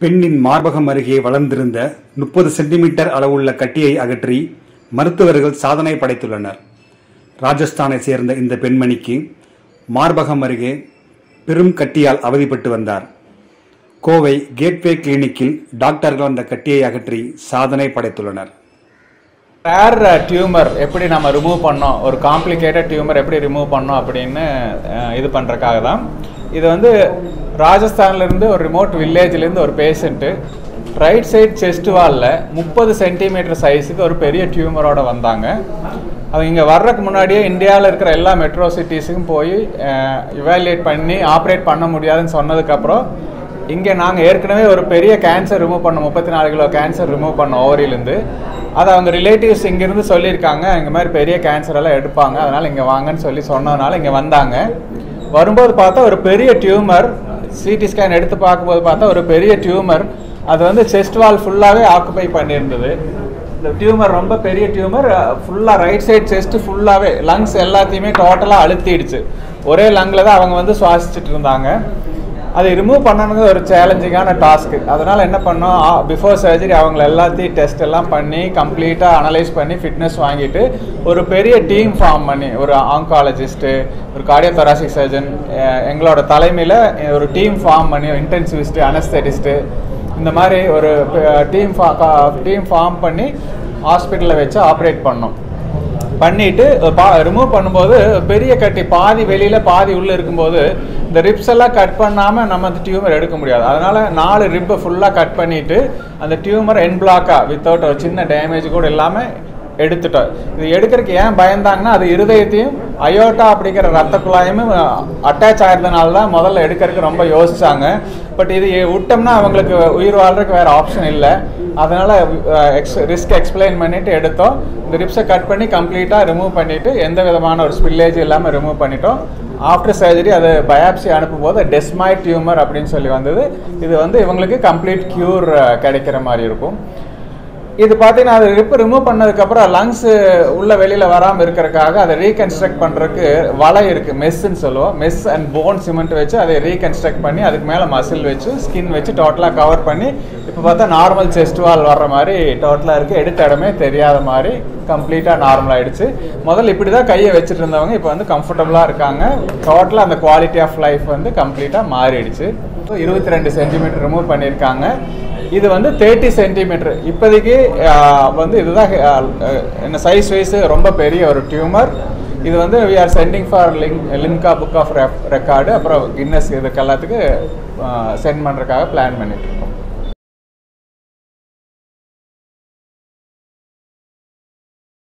பெண்ணின் மார்பகம் அருகே வளர்ந்திருந்த முப்பது சென்டிமீட்டர் அளவுள்ள கட்டியை அகற்றி மருத்துவர்கள் சாதனை படைத்துள்ளனர் ராஜஸ்தானை சேர்ந்த இந்த பெண்மணிக்கு மார்பகம் அருகே பெரும் கட்டியால் அவதிப்பட்டு வந்தார் கோவை கேட்வே கிளினிக்கில் டாக்டர்கள் அந்த கட்டியை அகற்றி சாதனை படைத்துள்ளனர் ரேர் டியூமர் எப்படி நம்ம ரிமூவ் பண்ணோம் ஒரு காம்ப்ளிகேட்டட் டியூமர் எப்படி ரிமூவ் பண்ணோம் அப்படின்னு அஹ், இது பண்ணுறக்காக தான் இது வந்து ராஜஸ்தான்லேருந்து ஒரு ரிமோட் வில்லேஜ்லேருந்து ஒரு பேஷண்ட்டு ரைட் சைடு செஸ்ட் வாலில் முப்பது சென்டிமீட்டர் சைஸுக்கு ஒரு பெரிய டியூமரோட வந்தாங்க அவங்க இங்கே வர்றதுக்கு முன்னாடியே இந்தியாவில் இருக்கிற எல்லா மெட்ரோ சிட்டிஸுக்கும் போய் இவாலுவேட் பண்ணி ஆப்ரேட் பண்ண முடியாதுன்னு சொன்னதுக்கப்புறம் இங்கே நாங்கள் ஏற்கனவே ஒரு பெரிய கேன்சர் ரிமூவ் பண்ணோம் முப்பத்தி நாலு கிலோ கேன்சர் ரிமூவ் பண்ணோம் ஓவரியிலேருந்து அதை அவங்க ரிலேட்டிவ்ஸ் இங்கேருந்து சொல்லியிருக்காங்க இந்த மாதிரி பெரிய கேன்சர் எல்லாம் எடுப்பாங்க அதனால் இங்கே வாங்கன்னு சொல்லி சொன்னதுனால இங்கே வந்தாங்க வரும்போது பார்த்தா ஒரு பெரிய டியூமர் சிடி ஸ்கேன் எடுத்து பார்க்கும்போது பார்த்தா ஒரு பெரிய டியூமர் அது வந்து செஸ்ட் வால் ஃபுல்லாகவே ஆக்குபை பண்ணியிருந்தது இந்த டியூமர் ரொம்ப பெரிய டியூமர் ஃபுல்லாக ரைட் சைடு செஸ்ட் ஃபுல்லாகவே லங்ஸ் எல்லாத்தையுமே டோட்டலாக அழுத்திடுச்சு ஒரே லங்கில் தான் அவங்க வந்து சுவாசிச்சுட்டு இருந்தாங்க அதை ரிமூவ் பண்ணணுங்கிறது ஒரு சேலஞ்சிங்கான டாஸ்க்கு அதனால் என்ன பண்ணோம் பிஃபோர் சர்ஜரி அவங்கள எல்லாத்தையும் டெஸ்ட் எல்லாம் பண்ணி கம்ப்ளீட்டாக அனலைஸ் பண்ணி ஃபிட்னஸ் வாங்கிட்டு ஒரு பெரிய டீம் ஃபார்ம் பண்ணி ஒரு ஆங்காலஜிஸ்ட்டு ஒரு கார்டியோ தொராசிக் சர்ஜன் எங்களோட தலைமையில் ஒரு டீம் ஃபார்ம் பண்ணி இன்டென்சிவிஸ்ட்டு அனஸ்தெட்டிஸ்ட்டு இந்த மாதிரி ஒரு டீம் டீம் ஃபார்ம் பண்ணி ஹாஸ்பிட்டலில் வச்சு ஆப்ரேட் பண்ணோம் பண்ணிட்டு பா ரிமூவ் பண்ணும்போது பெரிய கட்டி பாதி வெளியில பாதி உள்ள இருக்கும்போது இந்த ரிப்ஸ் எல்லாம் கட் பண்ணாம நம்ம அந்த டியூமர் எடுக்க முடியாது அதனால நாலு ரிப்பை ஃபுல்லா கட் பண்ணிட்டு அந்த டியூமர் என் பிளாக்கா வித்தவுட் ஒரு சின்ன டேமேஜ் கூட இல்லாம எடுத்துட்டோம் இது எடுக்கிறதுக்கு ஏன் பயந்தாங்கன்னா அது இருதயத்தையும் அயோட்டா அப்படிங்கிற ரத்த குழாயும் அட்டாச் ஆயிருந்தனால தான் முதல்ல எடுக்கிறதுக்கு ரொம்ப யோசிச்சாங்க பட் இது விட்டோம்னா அவங்களுக்கு உயிர் வாழ்றதுக்கு வேற ஆப்ஷன் இல்லை அதனால எக்ஸ் ரிஸ்க் எக்ஸ்பிளைன் பண்ணிட்டு எடுத்தோம் இந்த ரிப்ஸை கட் பண்ணி கம்ப்ளீட்டாக ரிமூவ் பண்ணிட்டு எந்த விதமான ஒரு ஸ்பில்லேஜ் இல்லாமல் ரிமூவ் பண்ணிட்டோம் ஆஃப்டர் சர்ஜரி அது பயாப்சி அனுப்பும்போது டெஸ்மாய் டியூமர் அப்படின்னு சொல்லி வந்தது இது வந்து இவங்களுக்கு கம்ப்ளீட் க்யூர் கிடைக்கிற மாதிரி இருக்கும் இது பார்த்தீங்கன்னா அது ரிப் ரிமூவ் பண்ணதுக்கப்புறம் லங்ஸ் உள்ள வெளியில் வராமல் இருக்கிறதுக்காக அதை ரீகன்ஸ்ட்ரக்ட் பண்ணுறதுக்கு வலை இருக்குது மெஸ்ன்னு சொல்லுவோம் மெஸ் அண்ட் போன் சிமெண்ட் வச்சு அதை ரீகன்ஸ்ட்ரக்ட் பண்ணி அதுக்கு மேலே மசில் வச்சு ஸ்கின் வச்சு டோட்டலாக கவர் பண்ணி இப்போ பார்த்தா நார்மல் செஸ்ட் வால் வர்ற மாதிரி டோட்டலாக இருக்குது எடுத்த இடமே தெரியாத மாதிரி கம்ப்ளீட்டாக நார்மல் ஆயிடுச்சு முதல்ல இப்படி தான் கையை வச்சுட்டு இருந்தவங்க இப்போ வந்து கம்ஃபர்டபுளாக இருக்காங்க டோட்டலாக அந்த குவாலிட்டி ஆஃப் லைஃப் வந்து கம்ப்ளீட்டாக மாறிடுச்சு இருபத்தி ரெண்டு சென்டிமீட்டர் ரிமூவ் பண்ணியிருக்காங்க இது வந்து தேர்ட்டி சென்டிமீட்டர் இப்போதைக்கு ஆஹ், வந்து இதுதான் ஆஹ், என்ன சைஸ் வைஸ் ரொம்ப பெரிய ஒரு டியூமர் இது வந்து we are sending for link Limca book of record அப்புறம் கின்னஸ் இதுக்கு எல்லாத்துக்கு சென்ட் பண்ணுறதுக்காக பிளான் பண்ணிட்டு இருக்கோம்